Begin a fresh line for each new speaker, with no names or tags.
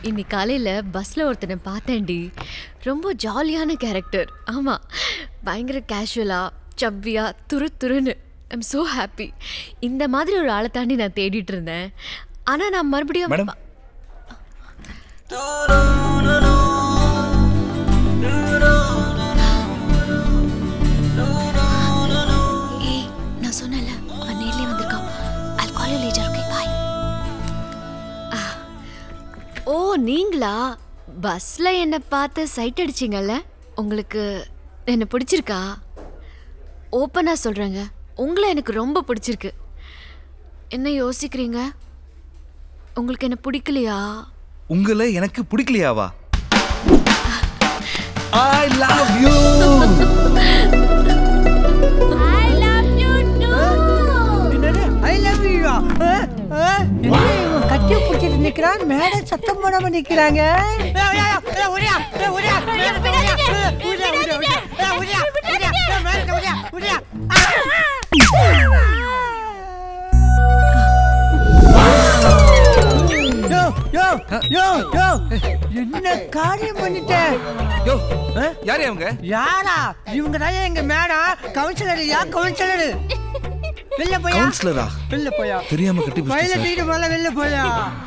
இன்னைக்கு காலையில் பஸ்ஸில் ஒருத்தனை பார்த்தேன்டி ரொம்ப ஜாலியான கேரக்டர் ஆமாம் பயங்கர கேஷுவலாக சவ்வியா துரு துருன்னு ஐம் ஸோ ஹாப்பி இந்த மாதிரி ஒரு ஆளை தாண்டி நான் தேடிட்டு இருந்தேன் ஆனால் நான் மறுபடியும்
மேடம்
ஏய் நான் சொன்னல அவன் நேர்லயே வந்திருக்கான் I'll call you later okay bye ஓ நீங்களா பஸ்ல என்னை பார்த்து சைட் அடிச்சிங்கல்ல உங்களுக்கு என்ன பிடிச்சிருக்கா ஓப்பனா சொல்றேங்க உங்களை எனக்கு ரொம்ப பிடிச்சிருக்கு என்ன யோசிக்கிறீங்க உங்களுக்கு என்ன பிடிக்கலையா
உங்களை எனக்கு பிடிக்கலையாவா I love you
I love you கட்டி பிடிச்சிட்டு நிக்கிறான் மேல சத்தம் போடாம நிக்கிறாங்க யோ யோ யோ யோ என்ன காரியம் பண்ணிட்டேன்
யோ யார் அவங்க
யாரா இவங்க தான் எங்க மேடம் கவுன்சிலர் யா கவுன்சிலர் வெளில போயா
கவுன்சிலரா
வெளில போயா
தெரியாம கட்டி
வயல
பிடிச்சிட்டேன்
தீட்டு போல வெளில போயா